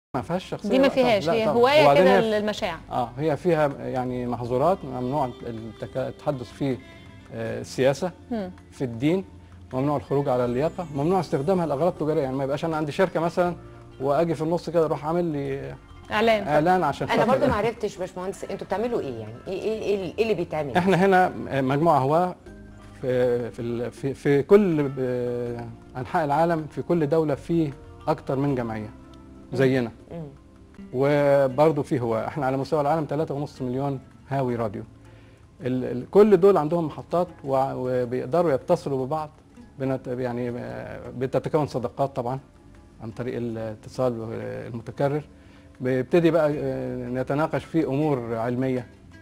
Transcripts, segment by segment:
ما فيهاش شخصيه دي ما لا طبعاً، فيهاش لا هي طبعاً. هوايه وبعدين كده هي- للمشاع اه هي فيها يعني محظورات ممنوع التك- التحدث في آه، السياسه مم. في الدين ممنوع الخروج على اللياقه ممنوع استخدامها لاغراض تجاريه يعني ما يبقاش انا عندي شركه مثلا واجي في النص كده اروح عامل لي اعلان اعلان عشان انا خاطر- برضو ما عرفتش باشمهندس انتوا بتعملوا ايه يعني ايه ايه ايه إيه اللي بيتعمل احنا هنا مجموعه هواه في في ال- في, في كل آه، انحاء العالم في كل دوله في اكتر من جمعيه زينا مم. وبرضه في هواه احنا على مستوى العالم 3.5 مليون هاوي راديو ال ال كل دول عندهم محطات وع- وبيقدروا يتصلوا ببعض بنت يعني آه، بتتكون صداقات طبعا عن طريق الاتصال المتكرر بيبتدي بقى آه، نتناقش في امور علميه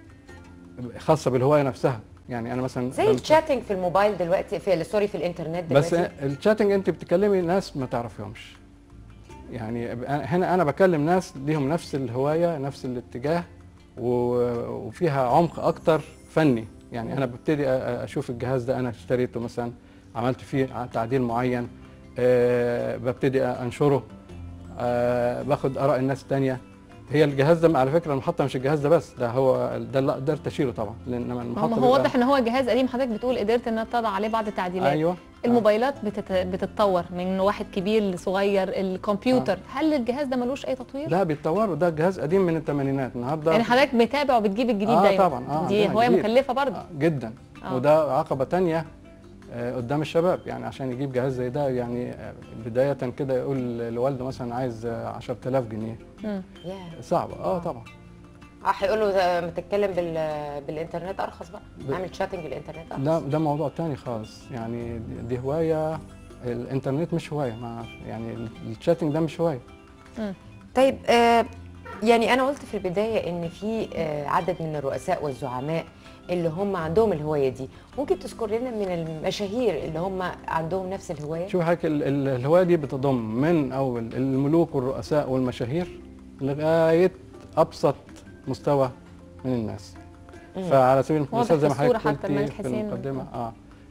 خاصه بالهوايه نفسها يعني انا مثلا زي لما- الشاتنج في الموبايل دلوقتي في سوري في الانترنت بس دلوقتي الشاتنج انت بتكلمي ناس ما تعرفيهمش يعني أنا- هنا انا بكلم ناس ليهم نفس الهوايه نفس الاتجاه و- وفيها عمق اكتر فني يعني انا ببتدي أ- أ- اشوف الجهاز ده انا اشتريته مثلا عملت فيه تعديل معين أه ببتدي انشره أه باخد اراء الناس التانية هي الجهاز ده على فكره المحطه مش الجهاز ده بس ده هو ده اللي قدرت اشيله طبعا لان ما المحطه هو بيبقى- واضح ان هو جهاز قديم حضرتك بتقول قدرت انها تضع عليه بعض التعديلات ايوه الموبايلات بتت... بتتطور من واحد كبير لصغير الكمبيوتر هل الجهاز ده ملوش اي تطوير لا بيتطوروا ده جهاز قديم من الثمانينات النهارده يعني حضرتك متابع وبتجيب الجديد آه دايما طبعاً، آه، دي عندنا هوايه جديد. مكلفه برضه آه جدا آه. وده عقبه تانية آه، قدام الشباب يعني عشان يجيب جهاز زي ده يعني آه، بدايه كده يقول لوالده مثلا عايز آه، 10000 جنيه مم. ياه صعبه اه طبعا اه هيقول له ده ما تتكلم بال بالانترنت ارخص بقى ب- اعمل شاتنج الانترنت ارخص ده ده موضوع تاني خالص يعني دي- دي هوايه الانترنت مش هوايه ما يعني الشاتنج ده مش هوايه طيب آه يعني انا قلت في البدايه ان في آه عدد من الرؤساء والزعماء اللي هم عندهم الهوايه دي ممكن تذكر لنا من المشاهير اللي هم عندهم نفس الهوايه شوف حضرتك ال- ال- الهوايه دي بتضم من اول الملوك والرؤساء والمشاهير لغايه ابسط مستوى من الناس مم. فعلى سبيل واضح المثال زي ما في الصورة حضرتك حتى قلتي الملك في حسين. المقدمه اه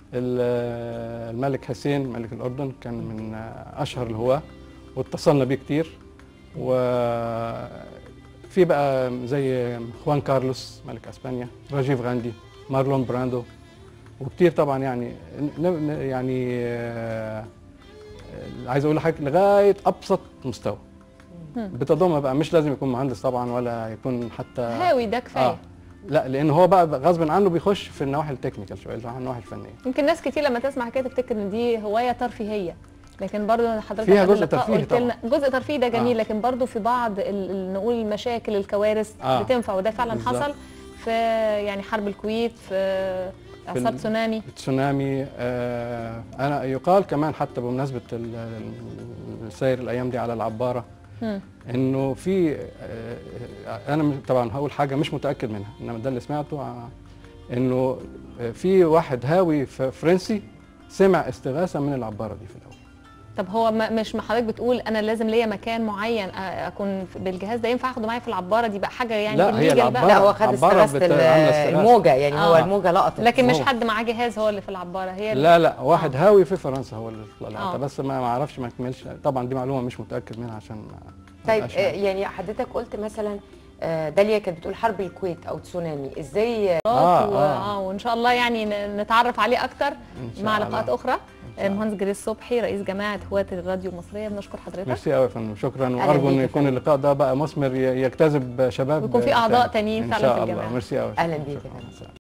ال- الملك حسين ملك الاردن كان من آه، اشهر الهواه واتصلنا بيه كتير وفي بقى زي خوان كارلوس ملك اسبانيا راجيف غاندي مارلون براندو وكتير طبعا يعني ن- ن- يعني آه، آه، عايز اقول لحضرتك لغايه ابسط مستوى مم. بتضم بقى مش لازم يكون مهندس طبعا ولا يكون حتى هاوي ده كفايه اه لا لان هو بقى غصب عنه بيخش في النواحي التكنيكال شويه النواحي الفنيه يمكن ناس كتير لما تسمع كده تفتكر ان دي هوايه ترفيهيه لكن برضه حضرتك فيها قبل جزء اللقاء ترفيهي قلت لنا جزء ترفيهي ده جميل آه. لكن برضه في بعض ال- ال- نقول المشاكل الكوارث آه. بتنفع وده فعلا بالظبط. حصل في يعني حرب الكويت في اعصار ال- تسونامي التسونامي آه انا يقال كمان حتى بمناسبه ال- ال- السير الايام دي على العباره مم. انه في آه انا م- طبعا هقول حاجه مش متاكد منها انما ده اللي سمعته آه انه آه، في واحد هاوي ف- فرنسي سمع استغاثه من العباره دي في الاول طب هو ما مش ما حضرتك بتقول انا لازم ليا مكان معين أ- اكون في- بالجهاز ده ينفع اخده معايا في العباره دي بقى حاجه يعني لا، هي illegal العبارة- بقى لا هو خد عبارة استغاثه بت- ال- عاملة استغاثة. الموجه يعني هو آه. الموجه لقطت لكن مش هو. حد معاه جهاز هو اللي في العباره هي اللي- لا لا واحد هاوي في فرنسا هو اللي آه. طلع بس ما ما اعرفش ما كملش طبعا دي معلومه مش متاكد منها عشان ما طيب أبقاش آه، يعني. يعني حضرتك قلت مثلا آه، داليا كانت بتقول حرب الكويت او تسونامي ازاي آه، و... آه. اه وان شاء الله يعني ن- نتعرف عليه اكتر إن شاء مع الله. لقاءات اخرى شاء الله. المهندس جريس صبحي رئيس جماعه هواة الراديو المصريه بنشكر حضرتك ميرسي قوي يا فندم شكرا أهلا وارجو بيك ان يا يكون فندم. اللقاء ده بقى مثمر ي- يجتذب شباب ويكون في أعضاء تاني. تانيين ان فعلا شاء في الله الجماعة. ميرسي قوي أهلا بيك يا شكراً. فندم.